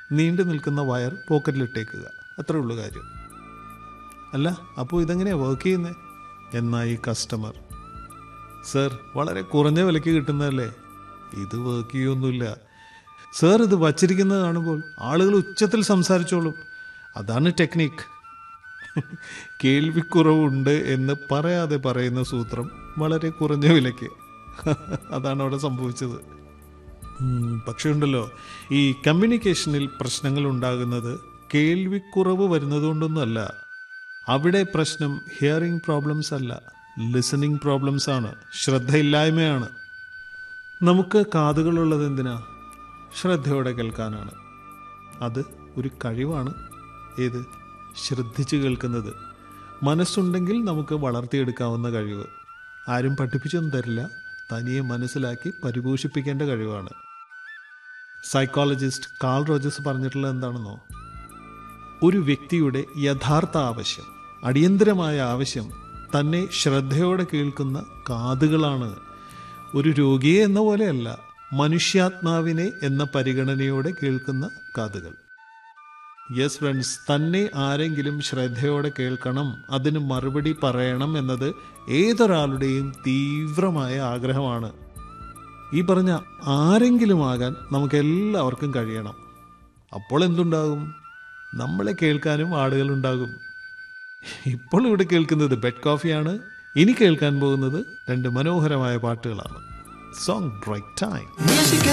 നീണ്ടു നിൽക്കുന്ന വയർ പോക്കറ്റിലിട്ടേക്കുക അത്രേ ഉള്ളൂ കാര്യം അല്ല അപ്പോൾ ഇതെങ്ങനെയാ വർക്ക് ചെയ്യുന്നത് എന്നാ ഈ കസ്റ്റമർ സർ വളരെ കുറഞ്ഞ വിലയ്ക്ക് കിട്ടുന്നതല്ലേ ഇത് വർക്ക് ചെയ്യൊന്നുമില്ല സർ ഇത് വച്ചിരിക്കുന്നത് കാണുമ്പോൾ ആളുകൾ ഉച്ചത്തിൽ സംസാരിച്ചോളും അതാണ് ടെക്നിക്ക് കേൾവിക്കുറവുണ്ട് എന്ന് പറയാതെ പറയുന്ന സൂത്രം വളരെ കുറഞ്ഞ വിലയ്ക്ക് അതാണ് അവിടെ സംഭവിച്ചത് ഉം, പക്ഷേ ഉണ്ടല്ലോ ഈ കമ്മ്യൂണിക്കേഷനിൽ പ്രശ്നങ്ങൾ ഉണ്ടാകുന്നത് കേൾവിക്കുറവ് വരുന്നതുകൊണ്ടൊന്നുമല്ല അവിടെ പ്രശ്നം ഹിയറിംഗ് പ്രോബ്ലംസ് അല്ല ലിസണിംഗ് പ്രോബ്ലംസ് ആണ് ശ്രദ്ധയില്ലായ്മയാണ് നമുക്ക് കാതുകളുള്ളത് എന്തിനാ ശ്രദ്ധയോടെ കേൾക്കാനാണ് അത് ഒരു കഴിവാണ് ഏത് ശ്രദ്ധിച്ചു കേൾക്കുന്നത് മനസ്സുണ്ടെങ്കിൽ നമുക്ക് വളർത്തിയെടുക്കാവുന്ന കഴിവ് ആരും പഠിപ്പിച്ചൊന്നും തരില്ല തനിയെ മനസ്സിലാക്കി പരിപോഷിപ്പിക്കേണ്ട കഴിവാണ് സൈക്കോളജിസ്റ്റ് കാൾ റോജേഴ്സ് പറഞ്ഞിട്ടുള്ളത് എന്താണെന്നോ ഒരു വ്യക്തിയുടെ യഥാർത്ഥ ആവശ്യം അടിയന്തരമായ ആവശ്യം തന്നെ ശ്രദ്ധയോടെ കേൾക്കുന്ന കാതുകളാണ് ഒരു രോഗിയെ എന്ന പോലെയല്ല മനുഷ്യാത്മാവിനെ എന്ന പരിഗണനയോടെ കേൾക്കുന്ന കാതുകൾ യെസ് ഫ്രണ്ട്സ് തന്നെ ആരെങ്കിലും ശ്രദ്ധയോടെ കേൾക്കണം അതിന് മറുപടി പറയണം എന്നത് ഏതൊരാളുടെയും തീവ്രമായ ആഗ്രഹമാണ് ഈ പറഞ്ഞ ആരെങ്കിലും ആകാൻ നമുക്ക് എല്ലാവർക്കും കഴിയണം അപ്പോൾ എന്തുണ്ടാകും നമ്മളെ കേൾക്കാനും ആളുകളുണ്ടാകും ഇപ്പോൾ ഇവിടെ കേൾക്കുന്നത് ബെഡ് കോഫിയാണ് ഇനി കേൾക്കാൻ പോകുന്നത് രണ്ട് മനോഹരമായ പാട്ടുകളാണ് സോങ് ബ്രൈറ്റ് ടൈം Music